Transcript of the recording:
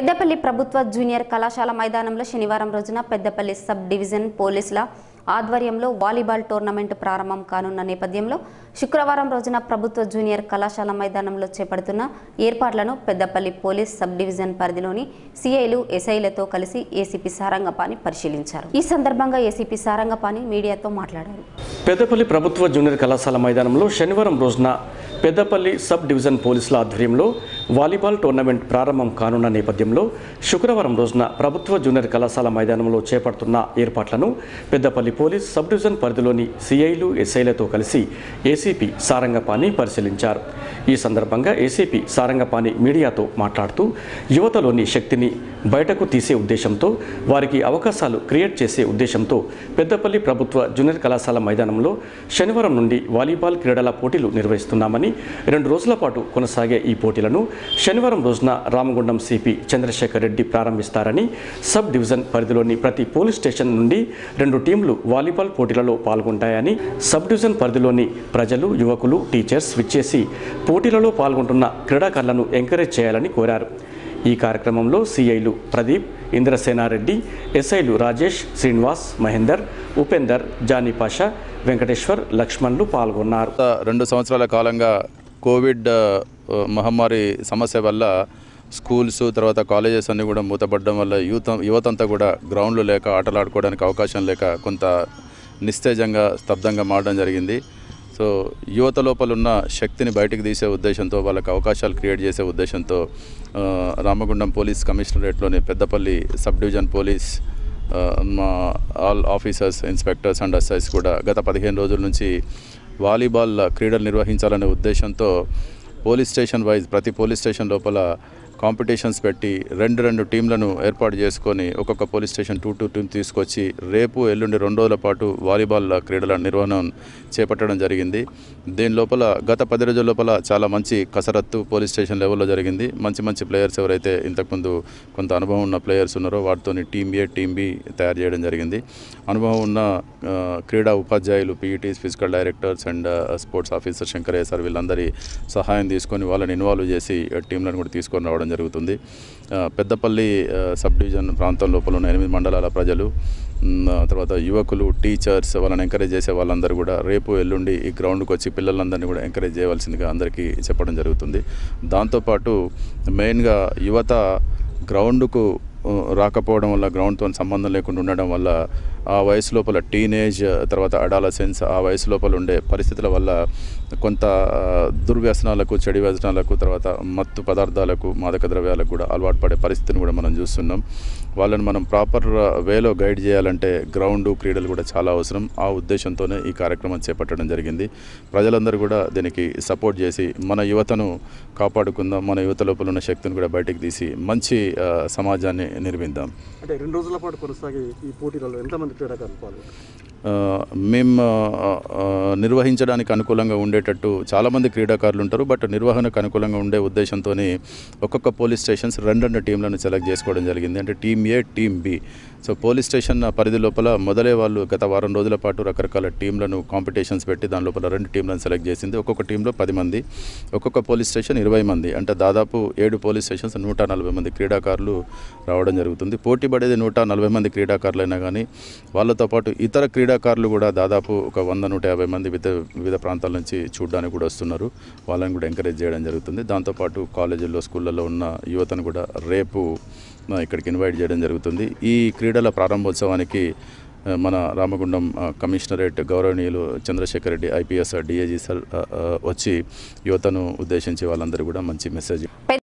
పెద్దపల్లి ప్రభుత్వ జూనియర్ కళాశాల మైదానంలో శనివారం రోజున పెద్దపల్లి సబ్ డివిజన్ పోలీసుల ఆధ్వర్యంలో వాలీబాల్ టోర్నమెంట్ ప్రారంభం కానున్న నేపథ్యంలో శుక్రవారం రోజున ప్రభుత్వ జూనియర్ కళాశాల మైదానంలో చేపడుతున్న ఏర్పాట్లను పెద్దపల్లి పోలీస్ సబ్ డివిజన్ పరిధిలోని సిఐలు ఎస్ఐలతో కలిసి ఏసీపీ సారంగపాణి పరిశీలించారు ఈ సందర్భంగా ఏసీపీ సారంగపాణి మీడియాతో మాట్లాడారు పెద్దపల్లి ప్రభుత్వ జూనియర్ కళాశాల మైదానంలో శనివారం రోజున పెద్దపల్లి సబ్ డివిజన్ పోలీసుల ఆధ్వర్యంలో వాలీబాల్ టోర్నమెంట్ ప్రారంభం కానున్న నేపథ్యంలో శుక్రవారం రోజున ప్రభుత్వ జూనియర్ కళాశాల మైదానంలో చేపడుతున్న ఏర్పాట్లను పెద్దపల్లి పోలీస్ సబ్ డివిజన్ పరిధిలోని సిఐలు ఎస్ఐలతో కలిసి ఏసీపీ సారంగపాణి పరిశీలించారు ఈ సందర్భంగా ఏసీపీ సారంగపాణి మీడియాతో మాట్లాడుతూ యువతలోని శక్తిని బయటకు తీసే ఉద్దేశంతో వారికి అవకాశాలు క్రియేట్ చేసే ఉద్దేశంతో పెద్దపల్లి ప్రభుత్వ జూనియర్ కళాశాల మైదానంలో శనివారం నుండి వాలీబాల్ క్రీడల పోటీలు నిర్వహిస్తున్నామని రెండు రోజుల పాటు కొనసాగే ఈ పోటీలను శనివారం రోజున రామగుండం సిపి చంద్రశేఖర్ రెడ్డి ప్రారంభిస్తారని సబ్ డివిజన్ పరిధిలోని ప్రతి పోలీస్ స్టేషన్ నుండి రెండు టీంలు వాలీబాల్ పోటీలలో పాల్గొంటాయని సబ్ డివిజన్ పరిధిలోని ప్రజలు యువకులు టీచర్స్ విచ్చేసి పోటీలలో పాల్గొంటున్న క్రీడాకారులను ఎంకరేజ్ చేయాలని కోరారు ఈ కార్యక్రమంలో సిఐలు ప్రదీప్ ఇంద్రసేనారెడ్డి ఎస్ఐలు రాజేష్ శ్రీనివాస్ మహేందర్ ఉపేందర్ జానీ పాషా వెంకటేశ్వర్ లక్ష్మణ్లు పాల్గొన్నారు గత రెండు సంవత్సరాల కాలంగా కోవిడ్ ఆ, మహమ్మారి సమస్య వల్ల స్కూల్స్ తర్వాత కాలేజెస్ అన్నీ కూడా మూతపడడం వల్ల యూత్ యువత అంతా కూడా గ్రౌండ్లు లేక ఆటలు ఆడుకోవడానికి అవకాశం లేక కొంత నిస్తేజంగా స్తబ్దంగా మారడం జరిగింది సో యువత లోపల ఉన్న శక్తిని బయటకు తీసే ఉద్దేశంతో వాళ్ళకి అవకాశాలు క్రియేట్ చేసే ఉద్దేశంతో ఆ, రామగుండం పోలీస్ కమిషనరేట్లోని పెద్దపల్లి సబ్ డివిజన్ పోలీస్ ఆ, మా all officers inspectors and SIs కూడా గత పదిహేను రోజుల నుంచి వాలీబాల్ క్రీడలు నిర్వహించాలనే ఉద్దేశంతో పోలీస్ స్టేషన్ వైజ్ ప్రతి పోలీస్ స్టేషన్ లోపల కాంపిటీషన్స్ పెట్టి రెండు రెండు టీంలను ఏర్పాటు చేసుకొని ఒక్కొక్క police station two two team తీసుకొచ్చి రేపు ఎల్లుండి రెండు రోజుల పాటు వాలీబాల్ క్రీడల నిర్వహణ చేపట్టడం జరిగింది దీని లోపల గత పది రోజుల లోపల చాలా మంచి కసరత్తు పోలీస్ స్టేషన్ లెవెల్లో జరిగింది మంచి మంచి ప్లేయర్స్ ఎవరైతే ఇంతకుముందు కొంత అనుభవం ఉన్న ప్లేయర్స్ ఉన్నారో వాటితో టీం ఏ టీం బి తయారు చేయడం జరిగింది అనుభవం ఉన్న ఆ, క్రీడా ఉపాధ్యాయులు PETs physical directors and sports officer Shankaraiah sir వీళ్ళందరి సహాయం తీసుకొని వాళ్ళని ఇన్వాల్వ్ చేసి ఆ, టీంలను కూడా తీసుకొని రావడం జరుగుతుంది ఆ, పెద్దపల్లి ఆ, సబ్ డివిజన్ ప్రాంతం లోపల ఉన్న ఎనిమిది మండలాల ప్రజలు మ్, ఆ తర్వాత యువకులు టీచర్స్ వాళ్ళని ఎంకరేజ్ చేసే వాళ్ళందరూ కూడా రేపు ఎల్లుండి ఈ గ్రౌండ్కి వచ్చి పిల్లలందరినీ కూడా ఎంకరేజ్ చేయవలసిందిగా అందరికీ చెప్పడం జరుగుతుంది దాంతోపాటు మెయిన్గా యువత గ్రౌండ్కు ఆ, రాకపోవడం వల్ల గ్రౌండ్తో సంబంధం లేకుండా ఉండడం వల్ల ఆ వయసు లోపల టీనేజ్ తర్వాత అడాలసెన్స్ ఆ వయసు లోపల ఉండే పరిస్థితుల వల్ల కొంత ఆ, దుర్వ్యసనాలకు చెడు వ్యసనాలకు తర్వాత మత్తు పదార్థాలకు మాదక ద్రవ్యాలకు కూడా అలవాటు పడే పరిస్థితిని కూడా మనం చూస్తున్నాం వాళ్ళని మనం ప్రాపర్ వేలో గైడ్ చేయాలంటే గ్రౌండ్ క్రీడలు కూడా చాలా అవసరం ఆ ఉద్దేశంతోనే ఈ కార్యక్రమం చేపట్టడం జరిగింది ప్రజలందరూ కూడా దీనికి సపోర్ట్ చేసి మన యువతను కాపాడుకుందాం మన యువత లోపల ఉన్న శక్తిని కూడా బయటకు తీసి మంచి ఆ, సమాజాన్ని నిర్మిద్దాం అంటే రెండు రోజుల పాటు కొనసాగే ఈ పోటీలలో ఎంతమంది క్రీడాకారులు పాల్గొంటారు ఆ, మేము ఆ, ఆ, నిర్వహించడానికి అనుకూలంగా ఉండేటట్టు చాలామంది క్రీడాకారులు ఉంటారు బట్ నిర్వహణకు అనుకూలంగా ఉండే ఉద్దేశంతోనే ఒక్కొక్క పోలీస్ స్టేషన్స్ రెండు రెండు టీంలను సెలెక్ట్ చేసుకోవడం జరిగింది అంటే team A team B so police station పరిధి లోపల మొదలే వాళ్ళు గత వారం రోజుల పాటు రకరకాల టీంలను కాంపిటీషన్స్ పెట్టి దాని లోపల రెండు టీంలను సెలెక్ట్ చేసింది ఒక్కొక్క టీంలో పది మంది ఒక్కొక్క పోలీస్ స్టేషన్ ఇరవై మంది అంటే దాదాపు ఏడు పోలీస్ స్టేషన్స్ నూట నలభై మంది క్రీడాకారులు రావడం జరుగుతుంది పోటీ పడేది నూట నలభై మంది క్రీడాకారులైనా కానీ వాళ్ళతో పాటు ఇతర క్రీడాకారులు కూడా దాదాపు ఒక వంద నూట యాభై మంది వివిధ వివిధ ప్రాంతాల నుంచి చూడడానికి కూడా వస్తున్నారు వాళ్ళని కూడా ఎంకరేజ్ చేయడం జరుగుతుంది దాంతోపాటు కాలేజీల్లో స్కూళ్ళల్లో ఉన్న యువతను కూడా రేపు ఆ, ఇక్కడికి ఇన్వైట్ చేయడం జరుగుతుంది ఈ క్రీడల ప్రారంభోత్సవానికి ఆ, మన రామగుండం ఆ, కమిషనరేట్ గౌరవనీయులు Chandrasekhar Reddy IPS DIG sir ఆ, ఆ, వచ్చి యువతను ఉద్దేశించి వాళ్ళందరూ కూడా మంచి మెసేజ్